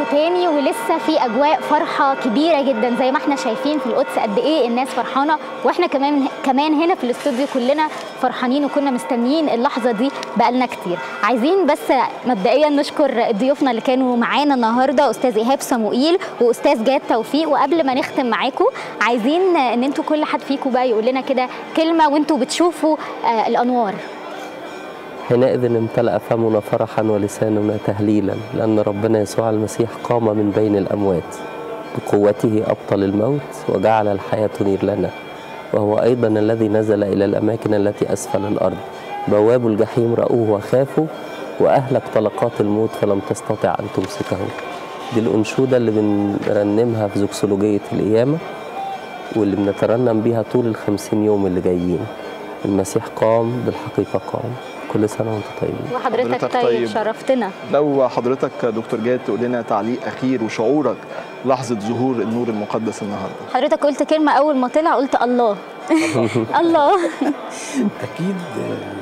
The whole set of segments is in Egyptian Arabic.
تاني ولسه في اجواء فرحه كبيره جدا زي ما احنا شايفين في القدس قد ايه الناس فرحانه واحنا كمان كمان هنا في الاستوديو كلنا فرحانين وكنا مستنيين اللحظه دي بقالنا كتير عايزين بس مبدئيا نشكر ضيوفنا اللي كانوا معانا النهارده استاذ ايهاب صموئيل واستاذ جاد توفيق وقبل ما نختم معاكم عايزين ان انتوا كل حد فيكم بقى يقول لنا كده كلمه وانتوا بتشوفوا آه الانوار حينئذ امتلأ فمنا فرحا ولساننا تهليلا لأن ربنا يسوع المسيح قام من بين الأموات بقوته أبطل الموت وجعل الحياة تنير لنا وهو أيضا الذي نزل إلى الأماكن التي أسفل الأرض بواب الجحيم رأوه وخافوا وأهلك طلقات الموت فلم تستطع أن تمسكه دي الأنشودة اللي بنرنمها في زوكسولوجية القيامة واللي بنترنم بيها طول الخمسين يوم اللي جايين المسيح قام بالحقيقة قام كل سنة وانتم طيبين وحضرتك حضرتك طيب, طيب. شرفتنا لو حضرتك دكتور جاد تقول لنا تعليق اخير وشعورك لحظه ظهور النور المقدس النهارده حضرتك قلت كلمه اول ما طلع قلت الله الله اكيد آه،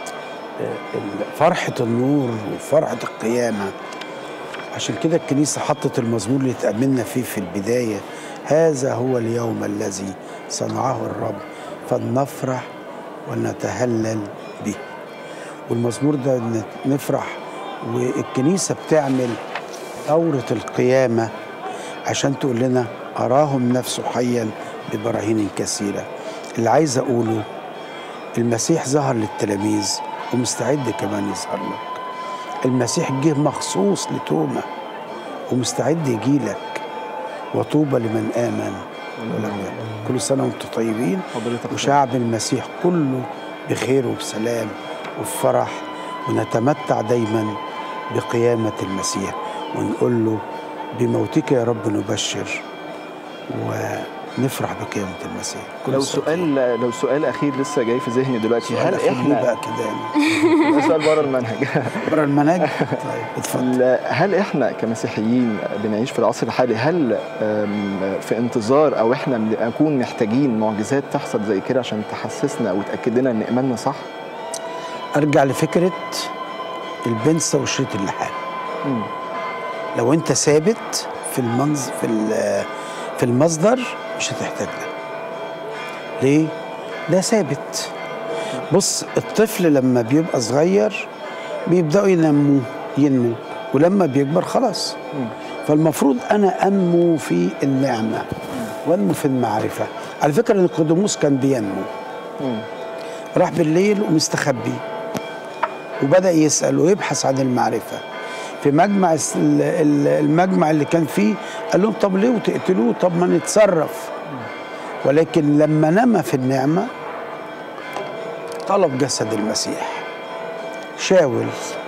آه، فرحه النور وفرحه القيامه عشان كده الكنيسه حطت المزمور اللي تاملنا فيه في البدايه هذا هو اليوم الذي صنعه الرب فلنفرح ونتهلل به والمزمور ده ن- نفرح والكنيسه بتعمل دوره القيامه عشان تقول لنا اراهم نفسه حيا ببراهين كثيره اللي عايز اقوله المسيح ظهر للتلاميذ ومستعد كمان يظهر لك المسيح جه مخصوص لتوما ومستعد يجي لك وطوبى لمن آمن ولم يكن كل سنة وانتم طيبين حضرتك وشعب المسيح كله بخير وبسلام وبفرح ونتمتع دايما بقيامة المسيح ونقول له بموتك يا رب نبشر ونفرح بقيامة المسيح كل لو سنة سؤال لو سؤال اخير لسه جاي في ذهني دلوقتي هل هل احنا بقى احنا كده يعني ده سؤال بره المنهج بره المنهج طيب اتفضل هل احنا كمسيحيين بنعيش في العصر الحالي هل أم، في انتظار او احنا بنكون محتاجين معجزات تحصل زي كده عشان تحسسنا وتاكد لنا ان ايماننا صح؟ ارجع لفكره البنسة وشريط اللحام مم. لو انت ثابت في المنظ في ال- في المصدر مش هتحتاج ده ليه ده ثابت بص الطفل لما بيبقى صغير بيبداوا ينموه ينمو ولما بيكبر خلاص مم. فالمفروض انا انمو في النعمه وانمو في المعرفه على فكره ان القدموس كان بينمو مم. راح بالليل ومستخبي وبدا يسال ويبحث عن المعرفه في مجمع الس- ال- ال- المجمع اللي كان فيه قال لهم طب ليه وتقتلوه طب ما نتصرف ولكن لما نمى في النعمه طلب جسد المسيح شاول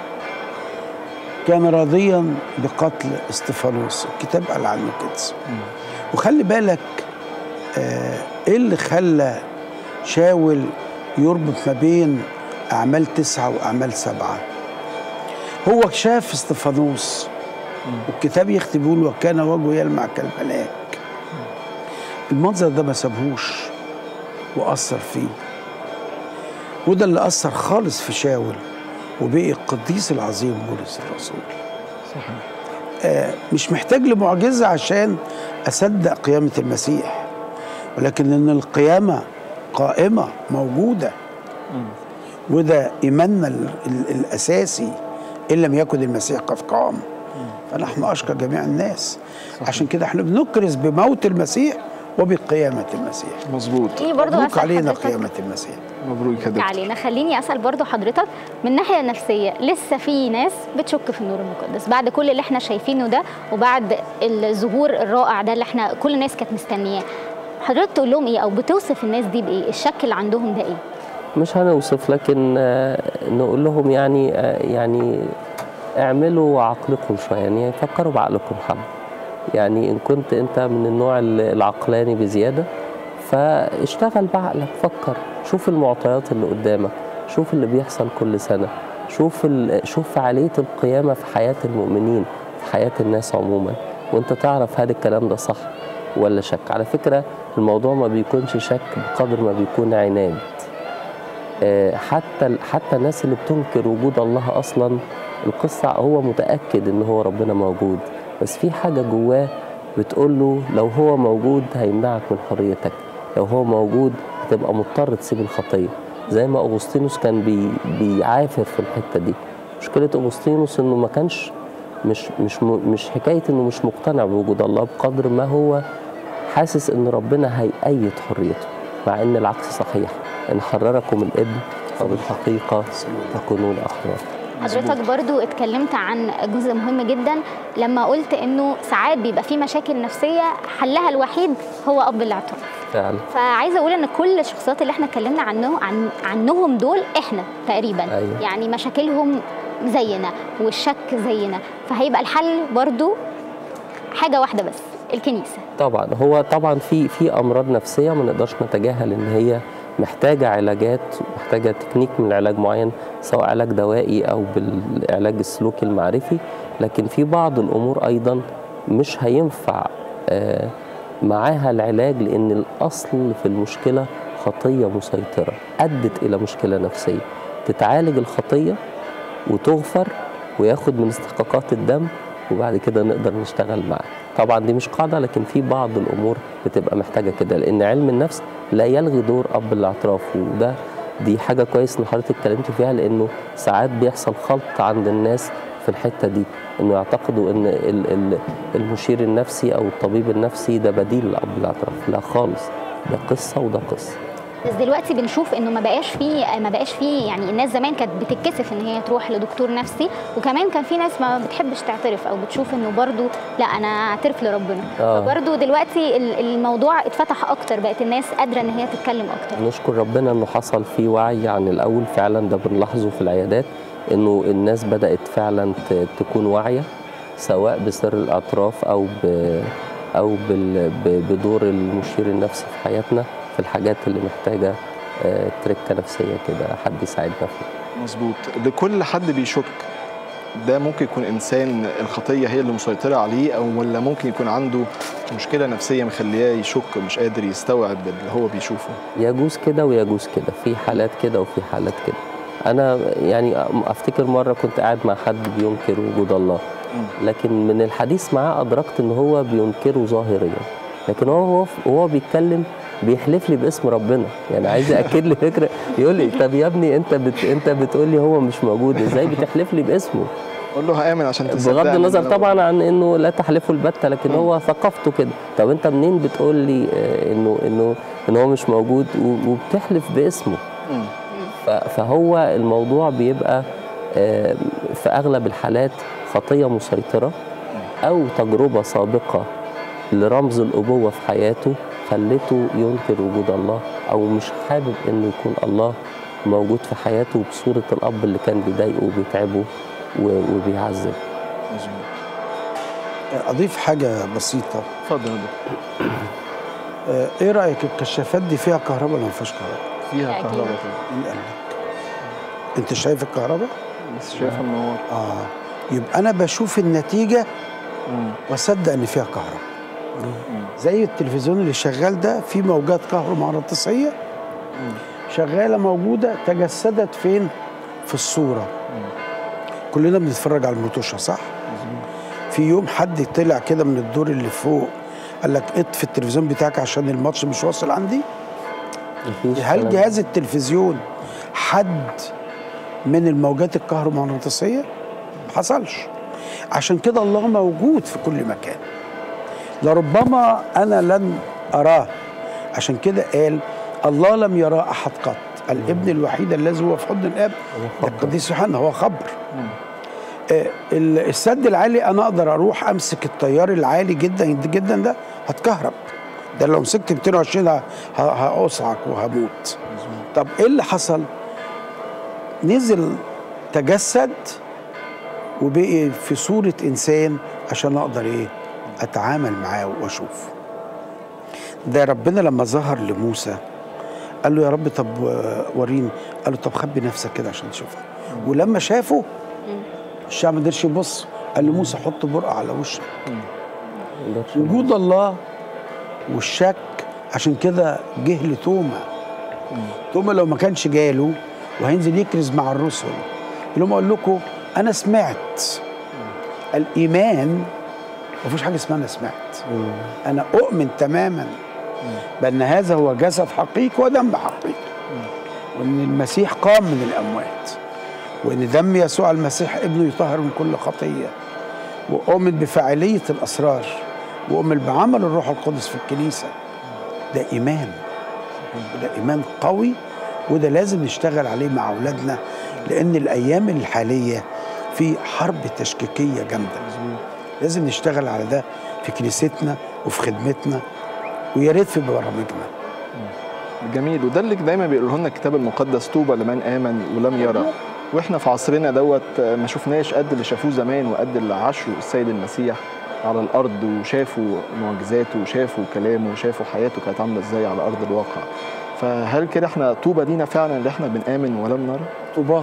كان راضيا بقتل استفانوس الكتاب قال عنه كده وخلي بالك آه، ايه اللي خلى شاول يربط ما بين اعمال تسعه واعمال سبعه هو شاف استفانوس والكتاب يختم يقول وكان وجهه يلمع كالملاك المنظر ده ما سابهوش واثر فيه وده اللي اثر خالص في شاول وبقي القديس العظيم بولس الرسول آه مش محتاج لمعجزه عشان اصدق قيامه المسيح ولكن ان القيامه قائمه موجوده وده ايماننا ال- ال- الاساسي ان لم يكن المسيح قد قام فنحن اشقى جميع الناس عشان كده احنا بنكرز بموت المسيح وبقيامه المسيح مظبوط ايه برضو مبروك أسأل علينا حضرتك- قيامه المسيح مبروك يا دكتور علينا خليني اسال برضو حضرتك من الناحيه النفسيه لسه في ناس بتشك في النور المقدس بعد كل اللي احنا شايفينه ده وبعد الظهور الرائع ده اللي احنا كل الناس كانت مستنياه حضرتك تقول لهم ايه او بتوصف الناس دي بايه الشك اللي عندهم ده ايه مش هنوصف لكن آه، نقول لهم يعني آه، يعني اعملوا عقلكم شويه يعني فكروا بعقلكم حبه يعني ان كنت انت من النوع ال- العقلاني بزياده فاشتغل بعقلك فكر شوف المعطيات اللي قدامك شوف اللي بيحصل كل سنه شوف ال- شوف فعاليه القيامه في حياه المؤمنين في حياه الناس عموما وانت تعرف هل الكلام ده صح ولا شك على فكره الموضوع ما بيكونش شك بقدر ما بيكون عناد آه، حتى حتى الناس اللي بتنكر وجود الله اصلا القصه هو متاكد ان هو ربنا موجود بس في حاجه جواه بتقول له لو هو موجود هيمنعك من حريتك لو هو موجود هتبقى مضطر تسيب الخطيه زي ما اغسطينوس كان بي بيعافر في الحته دي مشكله اغسطينوس انه ما كانش مش مش م- مش حكايه انه مش مقتنع بوجود الله بقدر ما هو حاسس ان ربنا هيأيد حريته مع ان العكس صحيح ان حرركم الابن فبالحقيقه تكونون احرار حضرتك برضو اتكلمت عن جزء مهم جدا لما قلت انه ساعات بيبقى في مشاكل نفسيه حلها الوحيد هو اب الاعتراف فعلا فعايزه اقول ان كل الشخصيات اللي احنا اتكلمنا عنه عن عنهم دول احنا تقريبا أيوة. يعني مشاكلهم زينا والشك زينا فهيبقى الحل برضو حاجه واحده بس الكنيسه طبعا هو طبعا في في امراض نفسيه ما نقدرش نتجاهل ان هي محتاجه علاجات محتاجه تكنيك من علاج معين سواء علاج دوائي او بالعلاج السلوكي المعرفي لكن في بعض الامور ايضا مش هينفع آه، معاها العلاج لان الاصل في المشكله خطيه مسيطره ادت الى مشكله نفسيه تتعالج الخطيه وتغفر وياخد من استحقاقات الدم وبعد كده نقدر نشتغل معاه طبعا دي مش قاعده لكن في بعض الامور بتبقى محتاجه كده لان علم النفس لا يلغي دور اب الاعتراف وده دي حاجه كويس ان حضرتك اتكلمت فيها لانه ساعات بيحصل خلط عند الناس في الحته دي انه يعتقدوا ان ال- ال- المشير النفسي او الطبيب النفسي ده بديل لاب الاعتراف لا خالص ده قصه وده قصه بس دلوقتي بنشوف انه ما بقاش فيه ما بقاش فيه يعني الناس زمان كانت بتتكسف ان هي تروح لدكتور نفسي وكمان كان في ناس ما بتحبش تعترف او بتشوف انه برضو لا انا اعترف لربنا آه. فبرضو دلوقتي ال- الموضوع اتفتح اكتر بقت الناس قادره ان هي تتكلم اكتر نشكر ربنا انه حصل فيه وعي عن الاول فعلا ده بنلاحظه في العيادات انه الناس بدات فعلا ت- تكون واعيه سواء بسر الاعتراف او ب او بال- ب- بدور المشير النفسي في حياتنا في الحاجات اللي محتاجه آه، تركه نفسيه كده حد يساعدنا فيها مظبوط لكل حد بيشك ده ممكن يكون انسان الخطيه هي اللي مسيطره عليه او ولا ممكن يكون عنده مشكله نفسيه مخلياه يشك ومش قادر يستوعب اللي هو بيشوفه يجوز كده ويجوز كده في حالات كده وفي حالات كده انا يعني افتكر مره كنت قاعد مع حد بينكر وجود الله لكن من الحديث معاه ادركت ان هو بينكره ظاهريا لكن هو هو وهو بيتكلم بيحلف لي باسم ربنا يعني عايز ياكد لي فكره يقول لي طب يا ابني انت بت انت بتقول لي هو مش موجود ازاي بتحلف لي باسمه قول له هامن عشان تصدقني بغض النظر إن أنا- طبعا عن انه لا تحلفه البتة لكن هو ثقافته كده طب انت منين بتقول لي آه، انه انه ان هو مش موجود و- وبتحلف باسمه مم. ف- فهو الموضوع بيبقى آه، في اغلب الحالات خطيه مسيطره او تجربه سابقه لرمز الابوه في حياته خلته ينكر وجود الله او مش حابب انه يكون الله موجود في حياته بصوره الاب اللي كان بيضايقه وبيتعبه و- وبيعذبه مظبوط اضيف حاجه بسيطه اتفضل يا دكتور آه، ايه رايك الكشافات دي فيها كهرباء ولا ما فيهاش كهرباء فيها أكيد. كهرباء طبعا مين قال لك انت شايف الكهرباء بس شايفها منور اه يبقى انا بشوف النتيجه مم. واصدق ان فيها كهرباء زي التلفزيون اللي شغال ده في موجات كهرومغناطيسيه شغاله موجوده تجسدت فين في الصوره كلنا بنتفرج على الموتوشه صح في يوم حد طلع كده من الدور اللي فوق قال لك اطفي التلفزيون بتاعك عشان الماتش مش واصل عندي مفيش هل كلام. جهاز التلفزيون حد من الموجات الكهرومغناطيسيه ما حصلش عشان كده الله موجود في كل مكان لربما انا لن اراه عشان كده قال الله لم يراه احد قط الابن الوحيد الذي هو في حضن الاب ده القديس يوحنا هو خبر آه، ال- السد العالي انا اقدر اروح امسك التيار العالي جدا جدا ده هتكهرب ده لو مسكت 220 ه- ه- هاصعق وهموت طب ايه اللي حصل نزل تجسد وبقي في صورة إنسان عشان أقدر إيه أتعامل معاه وأشوف ده ربنا لما ظهر لموسى قال له يا رب طب آه، وريني قال له طب خبي نفسك كده عشان تشوفني ولما شافه الشعب ما قدرش يبص قال لموسى حط برقع على وشك مقدرش. وجود الله والشك عشان كده جه لتوما توما لو ما كانش جاله وهينزل يكرز مع الرسل يقول لهم اقول لكم انا سمعت الايمان مفيش حاجه اسمها انا سمعت انا اؤمن تماما بان هذا هو جسد حقيقي ودم حقيقي وان المسيح قام من الاموات وان دم يسوع المسيح ابنه يطهر من كل خطيه واؤمن بفاعليه الاسرار واؤمن بعمل الروح القدس في الكنيسه ده ايمان وده ايمان قوي وده لازم نشتغل عليه مع اولادنا لان الايام الحاليه في حرب تشكيكيه جامده لازم نشتغل على ده في كنيستنا وفي خدمتنا ويا ريت في برامجنا جميل وده اللي دايما بيقوله لنا الكتاب المقدس طوبى لمن امن ولم يرى واحنا في عصرنا دوت ما شفناش قد اللي شافوه زمان وقد اللي عاشوا السيد المسيح على الارض وشافوا معجزاته وشافوا كلامه وشافوا حياته كانت عامله ازاي على ارض الواقع فهل كده احنا طوبى لينا فعلا اللي احنا بنامن ولم نرى؟ طوباك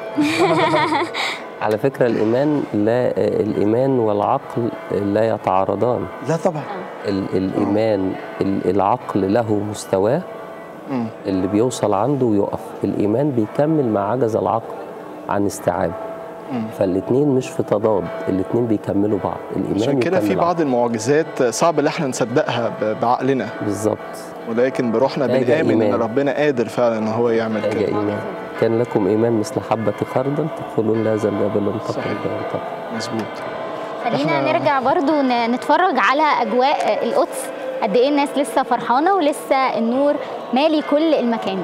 على فكرة الإيمان لا الإيمان والعقل لا يتعارضان لا طبعا ال- الإيمان ال- العقل له مستواه مم. اللي بيوصل عنده ويقف الإيمان بيكمل ما عجز العقل عن استيعابه مم. فالاتنين مش في تضاد الاتنين بيكملوا بعض الإيمان عشان كده في يكمل بعض عقل. المعجزات صعب ان احنا نصدقها ب- بعقلنا بالظبط ولكن بروحنا حاجة بنآمن ان إيمان. ربنا قادر فعلا ان هو يعمل حاجة كده إيمان كان لكم إيمان مثل حبة خردل تدخلون لهذا الجبل انتقل صحيح. فينتقل مظبوط خلينا إحنا- نرجع برضو ن- نتفرج على اجواء القدس قد ايه الناس لسه فرحانه ولسه النور مالي كل المكان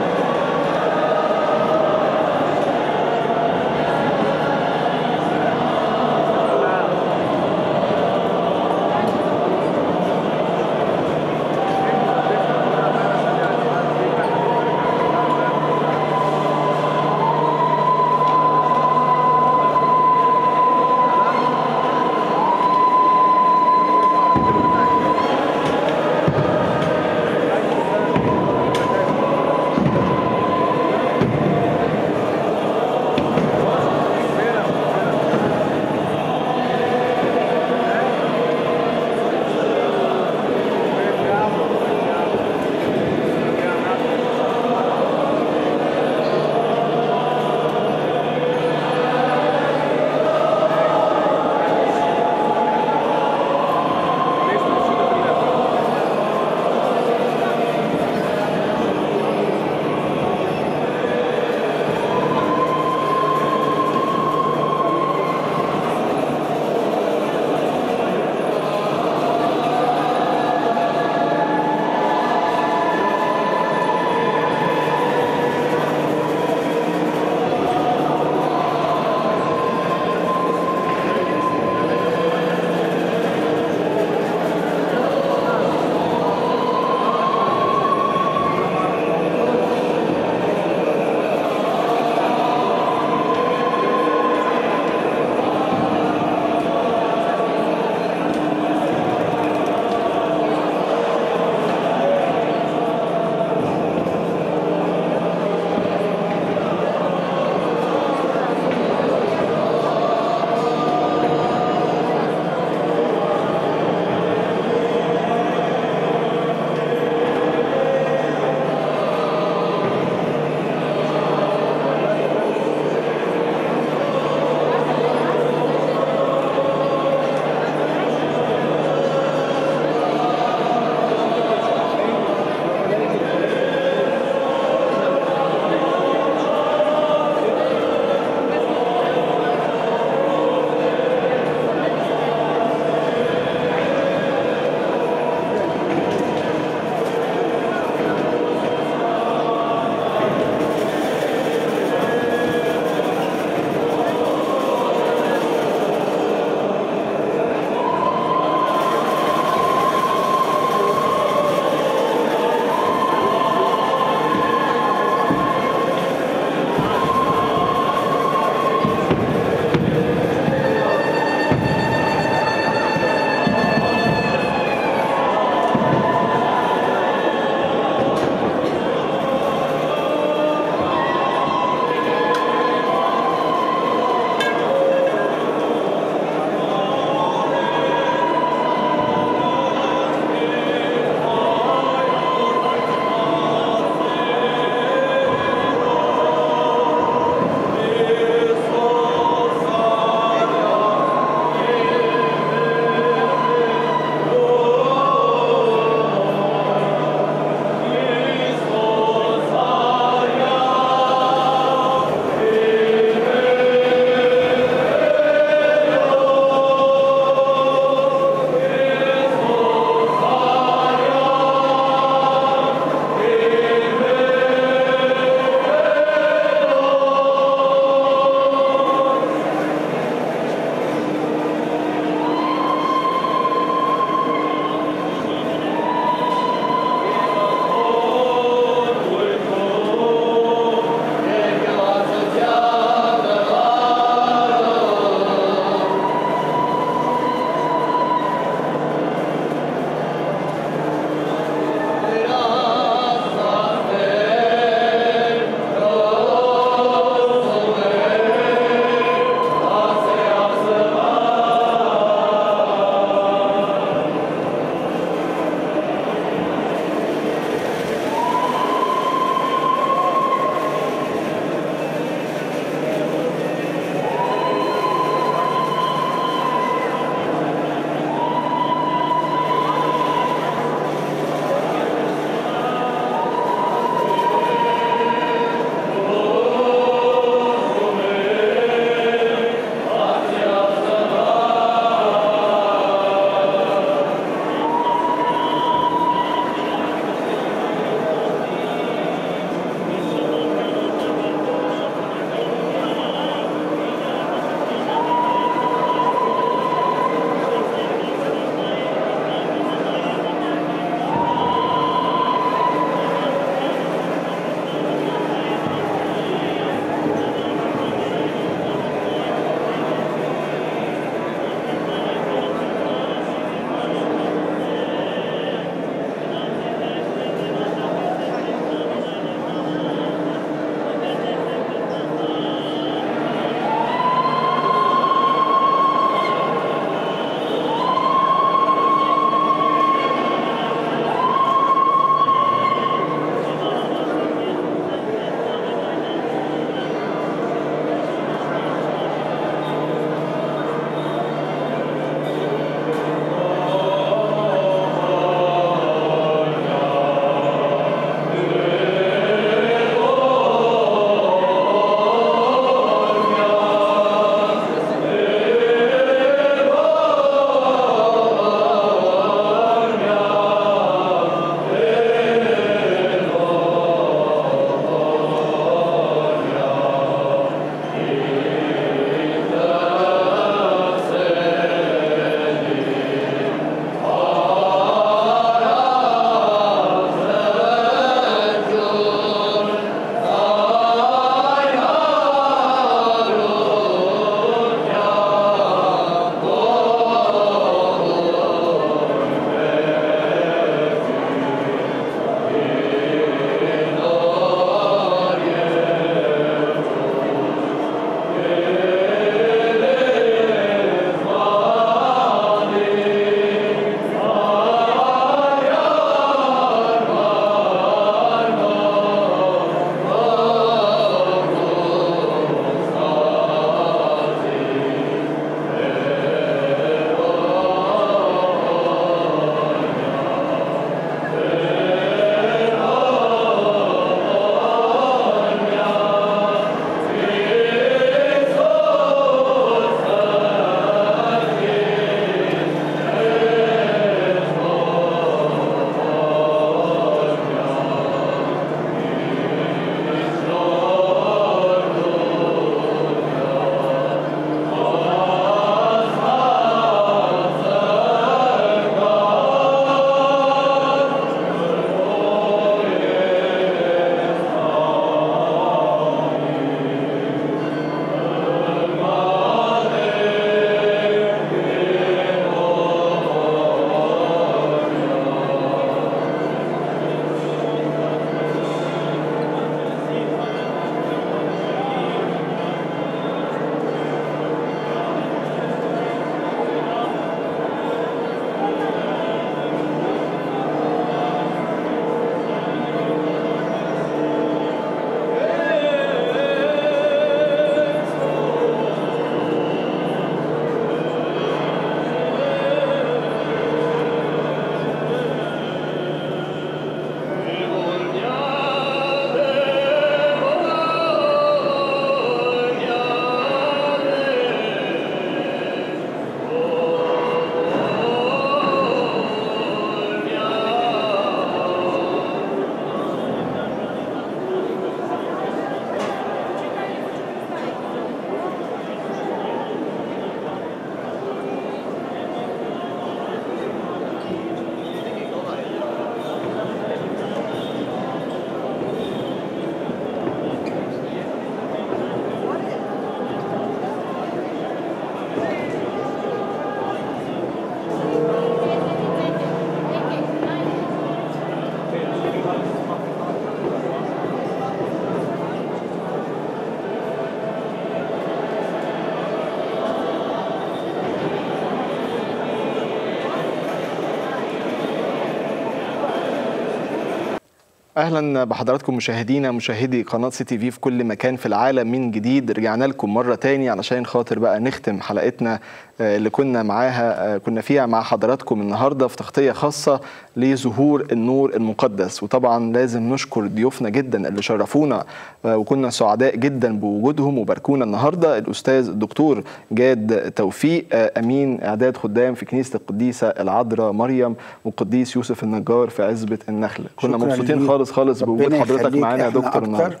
اهلا بحضراتكم مشاهدينا مشاهدي قناه سي تي في في كل مكان في العالم من جديد رجعنا لكم مره تاني علشان خاطر بقى نختم حلقتنا آه، اللي كنا معاها آه، كنا فيها مع حضراتكم النهارده في تغطيه خاصه لظهور النور المقدس وطبعا لازم نشكر ضيوفنا جدا اللي شرفونا آه، وكنا سعداء جدا بوجودهم وباركونا النهارده الاستاذ الدكتور جاد توفيق آه، امين اعداد خدام في كنيسه القديسه العذراء مريم والقديس يوسف النجار في عزبه النخل كنا شكراً مبسوطين ليك. خالص خالص بوجود ربنا حضرتك يخليك معانا يا إحنا دكتور أكتر. النهارده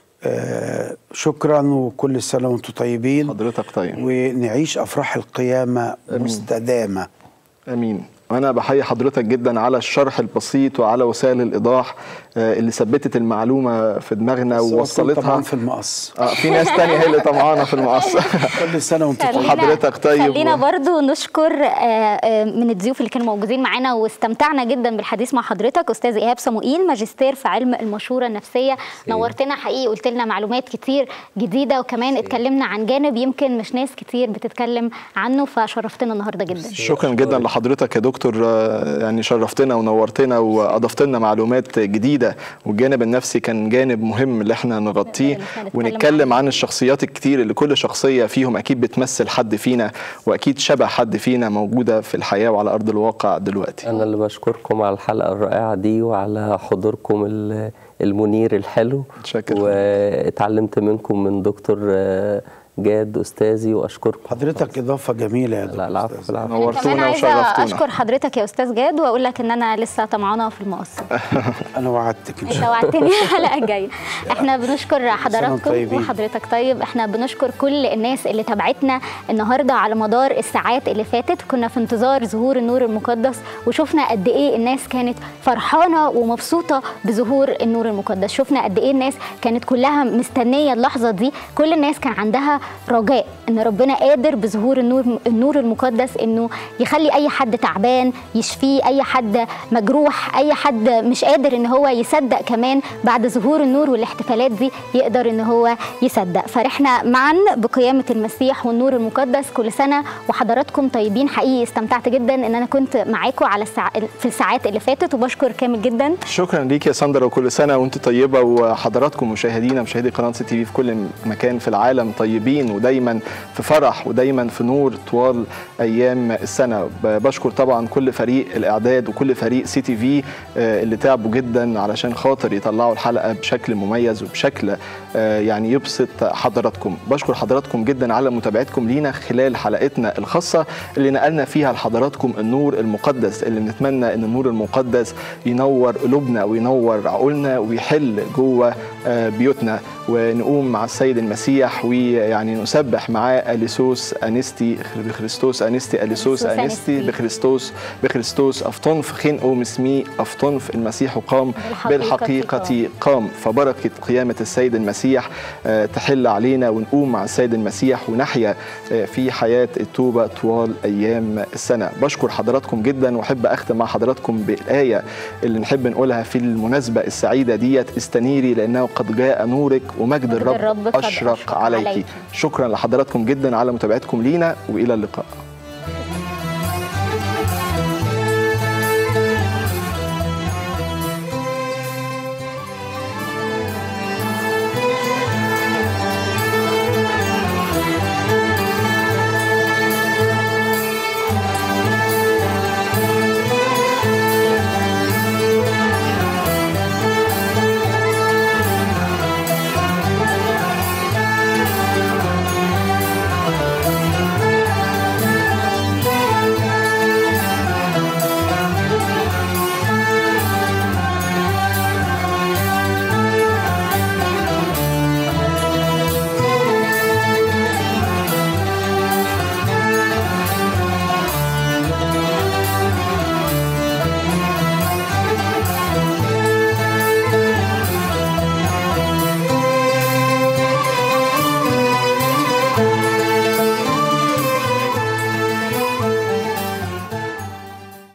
آه شكرا وكل سنه وانتم طيبين حضرتك طيب ونعيش افراح القيامه مستدامه امين وانا بحيي حضرتك جدا على الشرح البسيط وعلى وسائل الايضاح آه، اللي ثبتت المعلومه في دماغنا بس هو ووصلتها طبعا في المقص آه في ناس تانية هي اللي طمعانه في المقص كل سنه وانتم خلينا- طيبين حضرتك طيب خلينا و- برضو نشكر آه، آه، من الضيوف اللي كانوا موجودين معانا واستمتعنا جدا بالحديث مع حضرتك استاذ ايهاب صموئيل ماجستير في علم المشوره النفسيه نورتنا حقيقي قلت لنا معلومات كتير جديده وكمان اتكلمنا عن جانب يمكن مش ناس كتير بتتكلم عنه فشرفتنا النهارده جدا شكرا جدا لحضرتك يا دكتور آه، يعني شرفتنا ونورتنا واضفت لنا معلومات جديده والجانب النفسي كان جانب مهم اللي احنا نغطيه اللي احنا نتكلم ونتكلم عن الشخصيات الكتير اللي كل شخصيه فيهم اكيد بتمثل حد فينا واكيد شبه حد فينا موجوده في الحياه وعلى ارض الواقع دلوقتي أنا اللي بشكركم على الحلقة الرائعة دي وعلى حضوركم ال- المنير الحلو متشكر. واتعلمت منكم من دكتور آه، جاد أستاذي وأشكركم حضرتك اضافه جميله يا لا دكتور العفو أستاذ. العفو كمان نورتونا عايزه وشرفتونا اشكر حضرتك يا استاذ جاد واقول لك ان انا لسه طمعانه في المقص انا وعدتك ان انت شاء الله وعدتني الحلقه الجايه احنا بنشكر حضراتكم طيبين. وحضرتك طيب احنا بنشكر كل الناس اللي تابعتنا النهارده على مدار الساعات اللي فاتت كنا في انتظار ظهور النور المقدس وشفنا قد ايه الناس كانت فرحانه ومبسوطه بظهور النور المقدس شفنا قد ايه الناس كانت كلها مستنيه اللحظه دي كل الناس كان عندها رجاء ان ربنا قادر بظهور النور النور المقدس انه يخلي اي حد تعبان يشفيه اي حد مجروح اي حد مش قادر ان هو يصدق كمان بعد ظهور النور والاحتفالات دي يقدر ان هو يصدق فرحنا معا بقيامه المسيح والنور المقدس كل سنه وحضراتكم طيبين حقيقي استمتعت جدا ان انا كنت معاكم على الساع... في الساعات اللي فاتت وبشكر كامل جدا شكرا ليك يا ساندرا وكل سنه وانت طيبه وحضراتكم مشاهدينا مشاهدي قناه سي تي في في كل مكان في العالم طيبين ودايما في فرح ودايما في نور طوال ايام السنه ب- بشكر طبعا كل فريق الاعداد وكل فريق سي تي في آه، اللي تعبوا جدا علشان خاطر يطلعوا الحلقه بشكل مميز وبشكل آه، يعني يبسط حضراتكم بشكر حضراتكم جدا على متابعتكم لينا خلال حلقتنا الخاصه اللي نقلنا فيها لحضراتكم النور المقدس اللي بنتمنى ان النور المقدس ينور قلوبنا وينور عقولنا ويحل جوه آه، بيوتنا ونقوم مع السيد المسيح ويعني نسبح معاه اليسوس انستي بخريستوس انستي اليسوس أليسوس انستي أنستي. بخريستوس بخريستوس افتنف خنقه مسمي افتنف المسيح قام بالحقيقة بالحقيقه قام فبركه قيامه السيد المسيح آه، تحل علينا ونقوم مع السيد المسيح ونحيا آه، في حياه التوبه طوال ايام السنه بشكر حضراتكم جدا واحب اختم مع حضراتكم بالايه اللي نحب نقولها في المناسبه السعيده ديت استنيري لانه قد جاء نورك ومجد مجد الرب, الرب قد اشرق أشرق عليك عليك. شكرا لحضراتكم جدا على متابعتكم لينا والى اللقاء